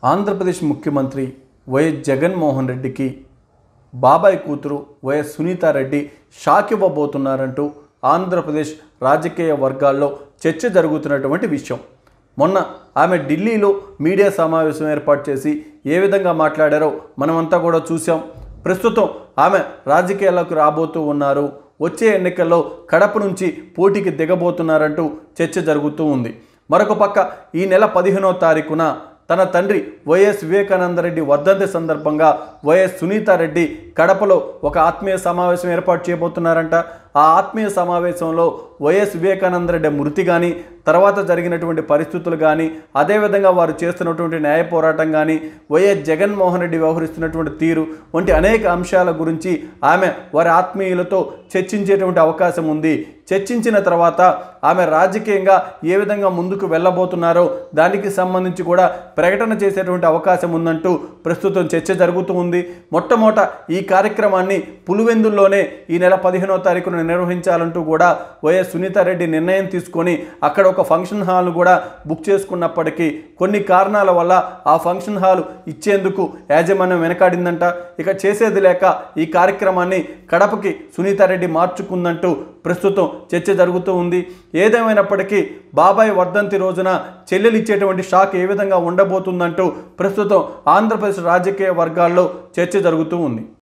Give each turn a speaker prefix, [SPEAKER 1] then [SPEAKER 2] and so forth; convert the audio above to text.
[SPEAKER 1] ఆంధ్రప్రదేశ్ ముఖ్యమంత్రి వైఎస్ జగన్మోహన్ రెడ్డికి బాబాయ్ కూతురు వైఎస్ సునీతారెడ్డి షాక్ ఇవ్వబోతున్నారంటూ ఆంధ్రప్రదేశ్ రాజకీయ వర్గాల్లో చర్చ జరుగుతున్నటువంటి విషయం మొన్న ఆమె ఢిల్లీలో మీడియా సమావేశం ఏర్పాటు చేసి ఏ విధంగా మాట్లాడారో మనమంతా కూడా చూసాం ప్రస్తుతం ఆమె రాజకీయాల్లోకి రాబోతూ ఉన్నారు వచ్చే ఎన్నికల్లో కడప నుంచి పోటీకి దిగబోతున్నారంటూ చర్చ జరుగుతూ ఉంది మరొక పక్క ఈ నెల పదిహేనో తారీఖున తన తండ్రి వైఎస్ వివేకానందరెడ్డి వర్ధంతి సందర్భంగా వైఎస్ సునీతారెడ్డి కడపలో ఒక ఆత్మీయ సమావేశం ఏర్పాటు చేయబోతున్నారంట ఆ ఆత్మీయ సమావేశంలో వైఎస్ వివేకానందరెడ్డి మృతి కానీ తర్వాత జరిగినటువంటి పరిస్థితులు కానీ అదేవిధంగా వారు చేస్తున్నటువంటి న్యాయ పోరాటం కానీ వైఎస్ జగన్మోహన్ రెడ్డి వ్యవహరిస్తున్నటువంటి తీరు వంటి అనేక అంశాల గురించి ఆమె వారి ఆత్మీయులతో చర్చించేటువంటి అవకాశం ఉంది చర్చించిన తర్వాత ఆమె రాజకీయంగా ఏ విధంగా ముందుకు వెళ్ళబోతున్నారో దానికి సంబంధించి కూడా ప్రకటన చేసేటువంటి అవకాశం ఉందంటూ ప్రస్తుతం చర్చ జరుగుతూ ఉంది మొట్టమొదట ఈ కార్యక్రమాన్ని పులివెందుల్లోనే ఈ నెల పదిహేనో తారీఖున నిర్వహించాలంటూ కూడా వైఎస్ సునీతారెడ్డి నిర్ణయం తీసుకొని అక్కడ ఒక ఫంక్షన్ హాల్ను కూడా బుక్ చేసుకున్నప్పటికీ కొన్ని కారణాల వల్ల ఆ ఫంక్షన్ హాల్ ఇచ్చేందుకు యాజమాన్యం వెనకాడిందంట ఇక చేసేది లేక ఈ కార్యక్రమాన్ని కడపకి సునీతారెడ్డి మార్చుకుందంటూ ప్రస్తుతం చర్చ జరుగుతూ ఉంది ఏదేమైనప్పటికీ బాబాయ్ వర్ధంతి రోజున చెల్లెలు ఇచ్చేటువంటి షాక్ ఏ విధంగా ఉండబోతుందంటూ ప్రస్తుతం ఆంధ్రప్రదేశ్ రాజకీయ వర్గాల్లో చర్చ జరుగుతూ ఉంది